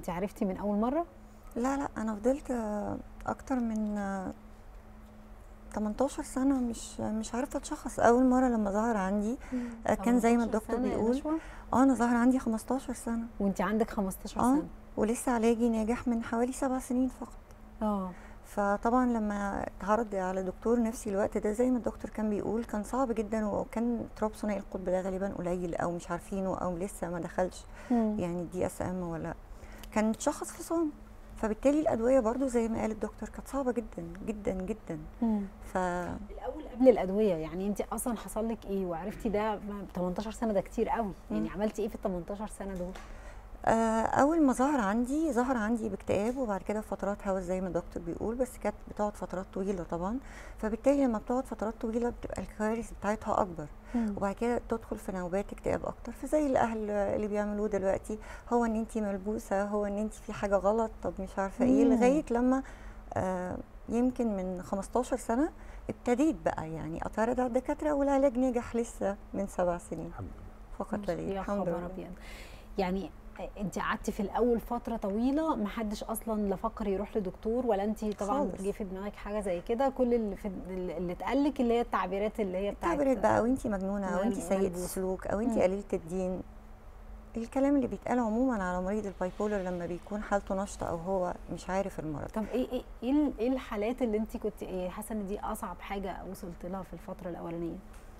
انت عرفتي من اول مره لا لا انا فضلت آه، اكتر من آه، 18 سنه مش مش عارفه اتشخص اول مره لما ظهر عندي آه، كان زي ما 18 الدكتور سنة يا بيقول نشوى؟ اه انا ظهر عندي 15 سنه وانت عندك 15 اه سنه ولسه علاجي ناجح من حوالي سبع سنين فقط اه فطبعا لما اتعرض على دكتور نفسي الوقت ده زي ما الدكتور كان بيقول كان صعب جدا وكان اضطراب ثنائي القطب ده غالبا قليل او مش عارفينه او لسه ما دخلش مم. يعني دي اس ام ولا كان اتشخص فصام فبالتالي الادويه برضو زي ما قال الدكتور كانت صعبه جدا جدا جدا مم. ف الاول قبل الادويه يعني انت اصلا حصل لك ايه وعرفتي ده ما- 18 سنه ده كتير قوي يعني عملتي ايه في ال 18 سنه دول آه، اول ما ظهر عندي ظهر عندي باكتئاب وبعد كده فترات هوس زي ما الدكتور بيقول بس كانت بتقعد فترات طويله طبعا فبالتالي لما بتقعد فترات طويله بتبقى الكوارث بتاعتها اكبر مم. وبعد كده تدخل في نوبات اكتئاب اكتر فزي الاهل اللي بيعملوه دلوقتي هو ان انت ملبوسه هو ان انت في حاجه غلط طب مش عارفه ايه مم. لغايه لما آه يمكن من 15 سنه ابتديت بقى يعني اتعرض على الدكاتره والعلاج نجح لسه من سبع سنين الحمد لله فقط لا غير يا الحمد خبر لله ابيض يعني انت قعدتي في الاول فتره طويله ما حدش اصلا لا فكر يروح لدكتور ولا انت طبعا خالص. جه في دماغك حاجه زي كده كل اللي في اللي اتقال لك اللي هي التعبيرات اللي هي بتاعت تعبيرات بقى او انت مجنونه او انت مل- سيئه ملبوسة. السلوك او انت مم. قليله الدين الكلام اللي بيتقال عموما على مريض البايبولر لما بيكون حالته نشطه او هو مش عارف المرض طب ايه ايه ايه ال- ايه الحالات اللي انت كنت ايه حاسه ان دي اصعب حاجه وصلت لها في الفتره الاولانيه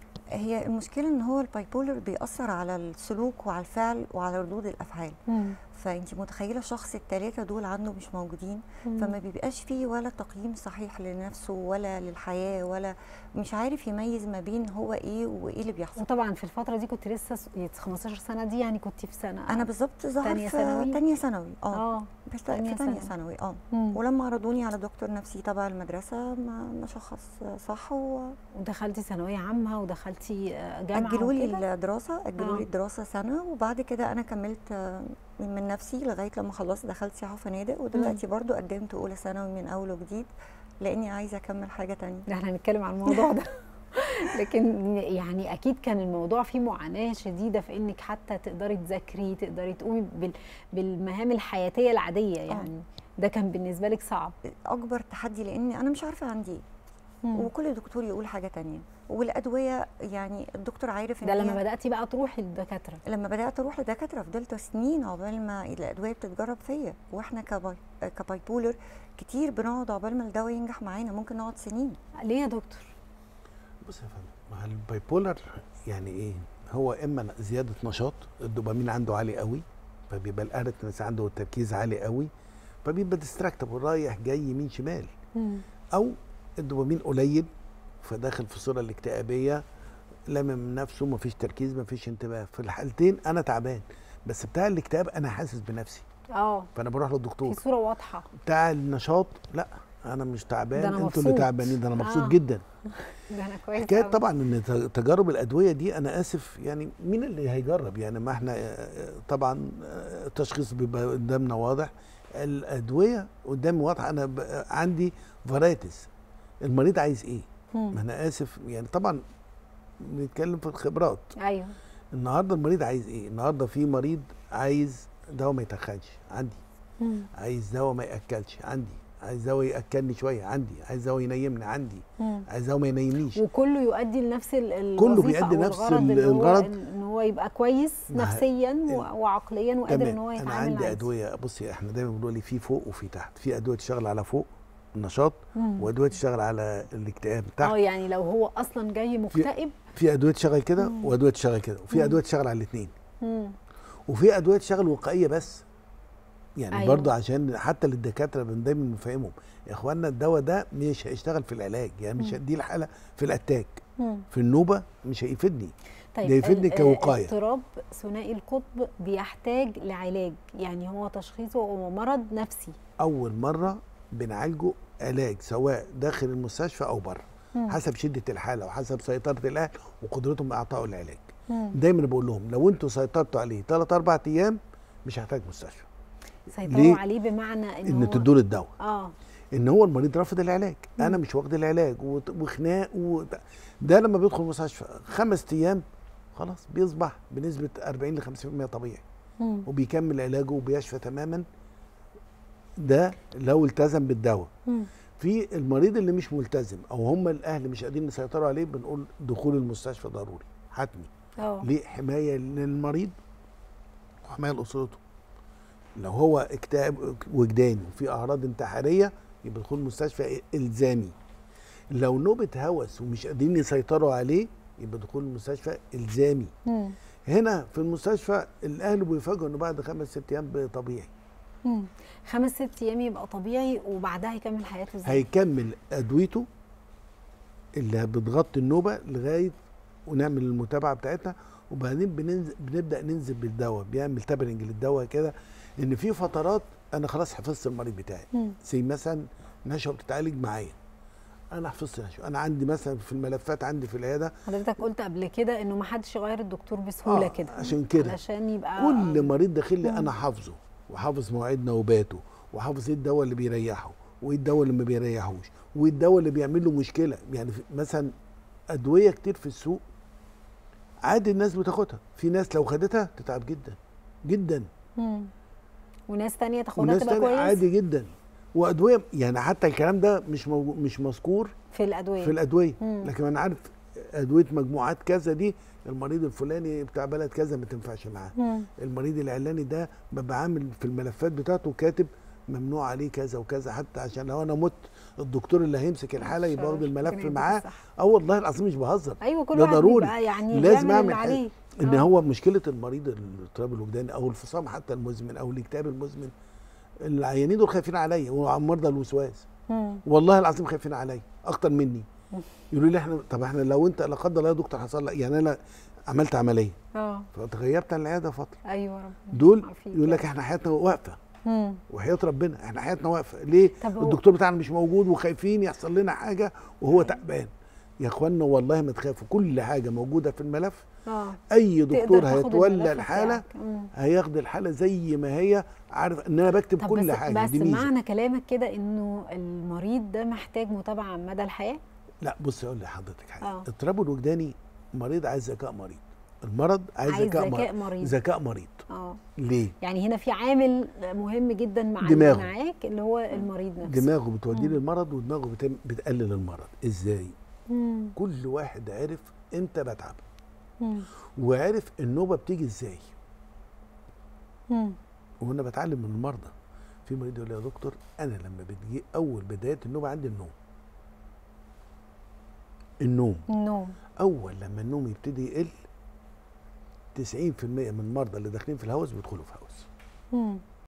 هي المشكله ان هو البايبولر بيأثر على السلوك وعلى الفعل وعلى ردود الافعال فانت متخيله شخص الثلاثه دول عنده مش موجودين فما بيبقاش فيه ولا تقييم صحيح لنفسه ولا للحياه ولا مش عارف يميز ما بين هو ايه وايه اللي بيحصل وطبعا في الفتره دي كنت لسه س- 15 سنه دي يعني كنت في سنه انا بالظبط ظهر تانية في ثانوي؟ تانية ثانوي اه اه بس تانية في تانية ثانوي. ثانوي اه مم. ولما عرضوني على دكتور نفسي تبع المدرسه ما ما شخص صح و ودخلتي ثانويه عامه ودخلتي آه، جامعه اجلوا لي وكده؟ الدراسه اجلوا آه. لي الدراسه سنه وبعد كده انا كملت آه، من نفسي لغايه لما خلصت دخلت سياحه وفنادق ودلوقتي برضو قدمت اولى ثانوي من اول وجديد لاني عايزه اكمل حاجه تانية ده احنا هنتكلم عن الموضوع ده لكن يعني اكيد كان الموضوع فيه معاناه شديده في انك حتى تقدري تذاكري تقدري تقومي بال بالمهام الحياتيه العاديه يعني ده كان بالنسبه لك صعب اكبر تحدي لاني انا مش عارفه عندي ايه وكل دكتور يقول حاجه تانية والادويه يعني الدكتور عارف ان ده هي- لما بداتي بقى تروحي للدكاتره لما بدات اروح لدكاتره فضلت سنين عقبال ما الادويه بتتجرب فيا واحنا كباي كباي بولر كتير بنقعد عقبال ما الدواء ينجح معانا ممكن نقعد سنين ليه يا دكتور بص يا فندم مع الباي بولر يعني ايه هو اما زياده نشاط الدوبامين عنده عالي قوي فبيبقى الارتنس عنده التركيز عالي قوي فبيبقى ديستراكتبل رايح جاي يمين شمال او الدوبامين قليل فداخل في الصوره الاكتئابيه لامم نفسه مفيش تركيز مفيش انتباه في الحالتين انا تعبان بس بتاع الاكتئاب انا حاسس بنفسي اه فانا بروح في للدكتور صوره واضحه بتاع النشاط لا انا مش تعبان ده أنا انتوا اللي مبسوط. تعبانين ده انا مبسوط آه. جدا ده انا كويس حكايه أوي. طبعا ان ت- تجارب الادويه دي انا اسف يعني مين اللي هيجرب يعني ما احنا آه، طبعا آه، التشخيص بيبقى قدامنا واضح الادويه قدامي واضحه انا ب- عندي فرايتس المريض عايز ايه مم. ما انا اسف يعني طبعا بنتكلم في الخبرات ايوه النهارده المريض عايز ايه النهارده في مريض عايز دواء ما يتخنش عندي مم. عايز دواء ما ياكلش عندي عايز دواء ياكلني شويه عندي عايز دواء ينيمني عندي مم. عايز دواء ما ينيمنيش وكله يؤدي لنفس ال- الوظيفه كله أو بيؤدي نفس الغرض ال- اللي هو الغرض. ان هو يبقى كويس ما ه- نفسيا و- وعقليا وقادر ان هو تمام يتعامل انا عندي عادي. ادويه بصي احنا دايما بنقول لي في فوق وفي تحت في ادويه تشتغل على فوق النشاط مم. وادويه تشتغل على الاكتئاب اه تحت يعني لو هو اصلا جاي مكتئب في ادويه تشتغل كده مم. وادويه تشتغل كده وفي مم. ادويه تشتغل على الاثنين مم. وفي ادويه تشتغل وقائيه بس يعني أيوة. أيوة. برضه عشان حتى للدكاتره بن دايما بنفهمهم يا اخوانا الدواء ده مش هيشتغل في العلاج يعني مش مم. دي الحاله في الاتاك مم. في النوبه مش هيفيدني طيب ده يفيدني ال- كوقاية. اضطراب ثنائي القطب بيحتاج لعلاج يعني هو تشخيصه هو مرض نفسي اول مره بنعالجه علاج سواء داخل المستشفى او بره مم. حسب شده الحاله وحسب سيطره الاهل وقدرتهم اعطائه العلاج مم. دايما بقول لهم لو انتوا سيطرتوا عليه ثلاث اربع ايام مش هيحتاج مستشفى سيطروا ليه؟ عليه بمعنى ان, ان هو تدوا له الدواء اه ان هو المريض رافض العلاج مم. انا مش واخد العلاج وت- وخناق و... ده لما بيدخل مستشفى خمس ايام خلاص بيصبح بنسبه 40 ل 50% طبيعي مم. وبيكمل علاجه وبيشفى تماما ده لو التزم بالدواء مم. في المريض اللي مش ملتزم او هم الاهل مش قادرين يسيطروا عليه بنقول دخول المستشفى ضروري حتمي اه ليه حمايه للمريض وحمايه لاسرته لو هو اكتئاب وجداني وفي اعراض انتحاريه يبقى دخول المستشفى الزامي لو نوبه هوس ومش قادرين يسيطروا عليه يبقى دخول المستشفى الزامي مم. هنا في المستشفى الاهل بيفاجئوا انه بعد خمس ست ايام طبيعي مم. خمس ست ايام يبقى طبيعي وبعدها يكمل حياته ازاي؟ هيكمل ادويته اللي بتغطي النوبه لغايه ونعمل المتابعه بتاعتنا وبعدين بننزل بنبدا ننزل بالدواء بيعمل تابرنج للدواء كده ان في فترات انا خلاص حفظت المريض بتاعي مم. زي مثلا نشوه بتتعالج معايا انا حفظت نشوه انا عندي مثلا في الملفات عندي في العياده حضرتك قلت قبل كده انه ما حدش يغير الدكتور بسهوله آه، كده عشان كده. علشان يبقى كل مريض داخل لي مم. انا حافظه وحافظ مواعيد نوباته وحافظ ايه الدواء اللي بيريحه وايه الدواء اللي ما بيريحوش وايه الدواء اللي بيعمل له مشكله يعني في مثلا ادويه كتير في السوق عادي الناس بتاخدها في ناس لو خدتها تتعب جدا جدا مم. وناس تانية تاخدها وناس تبقى تانية كويس عادي جدا وادويه يعني حتى الكلام ده مش موجو مش مذكور في الادويه في الادويه مم. لكن انا عارف ادويه مجموعات كذا دي المريض الفلاني بتاع بلد كذا ما تنفعش معاه مم. المريض العلاني ده ببقى عامل في الملفات بتاعته كاتب ممنوع عليه كذا وكذا حتى عشان لو انا مت الدكتور اللي هيمسك الحاله يبقى واخد ربنا الملف يديك معاه الصحة. اه والله العظيم مش بهزر ايوه كل ده واحد ضروري. بيبقى يعني لازم بيعمل اللي اعمل حاجة. عليه ان آه. هو مشكله المريض الاضطراب الوجداني او الفصام حتى المزمن او الاكتئاب المزمن العيانين دول خايفين عليا ومرضى الوسواس مم. والله العظيم خايفين عليا اكتر مني يقولوا لي احنا طب احنا لو انت لا قدر الله يا دكتور حصل لك يعني انا عملت عمليه اه فتغيبت عن العياده فتره ايوه ربنا دول عارفين يقول لك كده. احنا حياتنا واقفه مم. وحياه ربنا احنا حياتنا واقفه ليه طب هو- الدكتور بتاعنا مش موجود وخايفين يحصل لنا حاجه وهو تعبان يا اخوانا والله ما تخافوا كل حاجه موجوده في الملف اه اي تقدر دكتور تاخد الملف هيتولى الحاله بتاعك. مم. هياخد الحاله زي ما هي عارف ان انا بكتب طب كل بس حاجه بس دي ميزه معنى كلامك كده انه المريض ده محتاج متابعه مدى الحياه لا بص اقول لحضرتك حاجه آه. اضطراب الوجداني مريض عايز ذكاء مريض المرض عايز, عايز ذكاء, ذكاء مريض مريض. ذكاء مريض اه ليه يعني هنا في عامل مهم جدا مع دماغه. اللي معاك اللي هو المريض نفسه دماغه بتوديه للمرض ودماغه بتم- بتقلل المرض ازاي مم. كل واحد عرف امتى بتعب مم. وعرف النوبه بتيجي ازاي مم. وانا بتعلم من المرضى في مريض يقول لي يا دكتور انا لما بتجي اول بدايه النوبه عندي النوم النوم النوم اول لما النوم يبتدي يقل 90% من المرضى اللي داخلين في الهوس بيدخلوا في هوس مم.